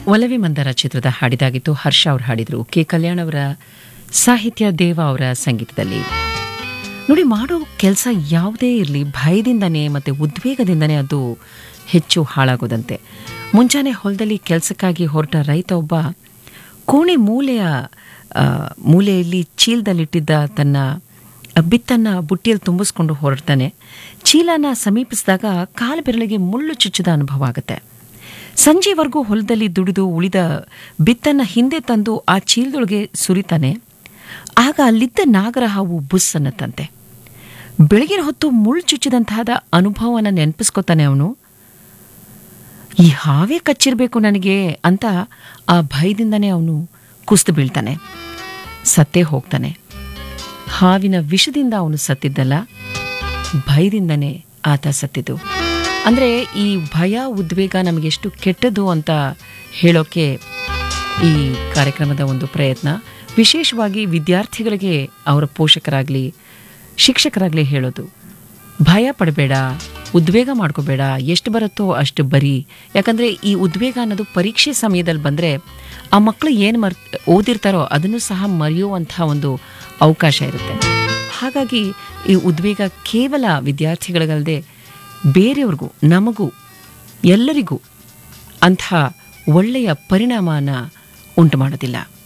ಒಲವೆ ಮಂದರ ಚಿತ್ರದ ಹಾಡಿದಾಗಿತ್ತು ಹರ್ಷ ಅವರು ಹಾಡಿದರು ಕೆ ಕಲ್ಯಾಣ್ ಅವರ ಸಾಹಿತ್ಯ ದೇವ ಅವರ ಸಂಗೀತದಲ್ಲಿ ನೋಡಿ ಮಾಡೋ ಕೆಲಸ ಯಾವುದೇ ಇರಲಿ ಭಯದಿಂದನೇ ಮತ್ತು ಉದ್ವೇಗದಿಂದನೇ ಅದು ಹೆಚ್ಚು ಹಾಳಾಗೋದಂತೆ ಮುಂಜಾನೆ ಹೊಲದಲ್ಲಿ ಕೆಲಸಕ್ಕಾಗಿ ಹೊರಟ ರೈತ ಒಬ್ಬ ಕೋಣೆ ಮೂಲೆಯ ಆ, ಮೂಲೆಯಲ್ಲಿ ಚೀಲದಲ್ಲಿಟ್ಟಿದ್ದ ತನ್ನ ಬಿತ್ತನ್ನ ಬುಟ್ಟಿಯಲ್ಲಿ ತುಂಬಿಸ್ಕೊಂಡು ಹೊರಡ್ತಾನೆ ಚೀಲನ ಸಮೀಪಿಸಿದಾಗ ಕಾಲು ಬೆರಳಿಗೆ ಮುಳ್ಳು ಚುಚ್ಚಿದ ಅನುಭವ ಆಗುತ್ತೆ ಸಂಜೆವರೆಗೂ ಹೊಲದಲ್ಲಿ ದುಡಿದು ಉಳಿದ ಬಿತ್ತನ್ನ ಹಿಂದೆ ತಂದು ಆ ಚೀಲದೊಳಗೆ ಸುರಿತಾನೆ ಆಗ ಅಲ್ಲಿದ್ದ ನಾಗರ ಹಾವು ಬುಸ್ ಅನ್ನತ್ತಂತೆ ಬೆಳಗಿನ ಹೊತ್ತು ಮುಳ್ಳು ಚುಚ್ಚಿದಂತಹದ ಅನುಭವನ ನೆನಪಿಸ್ಕೊತಾನೆ ಅವನು ಈ ಹಾವೇ ಕಚ್ಚಿರಬೇಕು ನನಗೆ ಅಂತ ಆ ಭಯದಿಂದನೇ ಅವನು ಕುಸಿದು ಬೀಳ್ತಾನೆ ಸತ್ತೇ ಹೋಗ್ತಾನೆ ಹಾವಿನ ವಿಷದಿಂದ ಅವನು ಸತ್ತಿದ್ದಲ್ಲ ಭಯದಿಂದನೇ ಆತ ಸತ್ತಿದ್ದು ಅಂದರೆ ಈ ಭಯ ಉದ್ವೇಗ ನಮಗೆಷ್ಟು ಕೆಟ್ಟದು ಅಂತ ಹೇಳೋಕೆ ಈ ಕಾರ್ಯಕ್ರಮದ ಒಂದು ಪ್ರಯತ್ನ ವಿಶೇಷವಾಗಿ ವಿದ್ಯಾರ್ಥಿಗಳಿಗೆ ಅವರ ಪೋಷಕರಾಗಲಿ ಶಿಕ್ಷಕರಾಗಲಿ ಹೇಳೋದು ಭಯ ಪಡಬೇಡ ಉದ್ವೇಗ ಮಾಡ್ಕೋಬೇಡ ಎಷ್ಟು ಬರುತ್ತೋ ಅಷ್ಟು ಬರಿ ಯಾಕಂದರೆ ಈ ಉದ್ವೇಗ ಅನ್ನೋದು ಪರೀಕ್ಷೆ ಸಮಯದಲ್ಲಿ ಬಂದರೆ ಆ ಮಕ್ಕಳು ಏನು ಮರ್ ಓದಿರ್ತಾರೋ ಅದನ್ನು ಸಹ ಮರೆಯುವಂಥ ಒಂದು ಅವಕಾಶ ಇರುತ್ತೆ ಹಾಗಾಗಿ ಈ ಉದ್ವೇಗ ಕೇವಲ ವಿದ್ಯಾರ್ಥಿಗಳಿಗಲ್ಲದೆ ಬೇರೆಯವ್ರಿಗೂ ನಮಗೂ ಎಲ್ಲರಿಗೂ ಅಂಥ ಒಳ್ಳೆಯ ಪರಿಣಾಮನ ಉಂಟು ಮಾಡೋದಿಲ್ಲ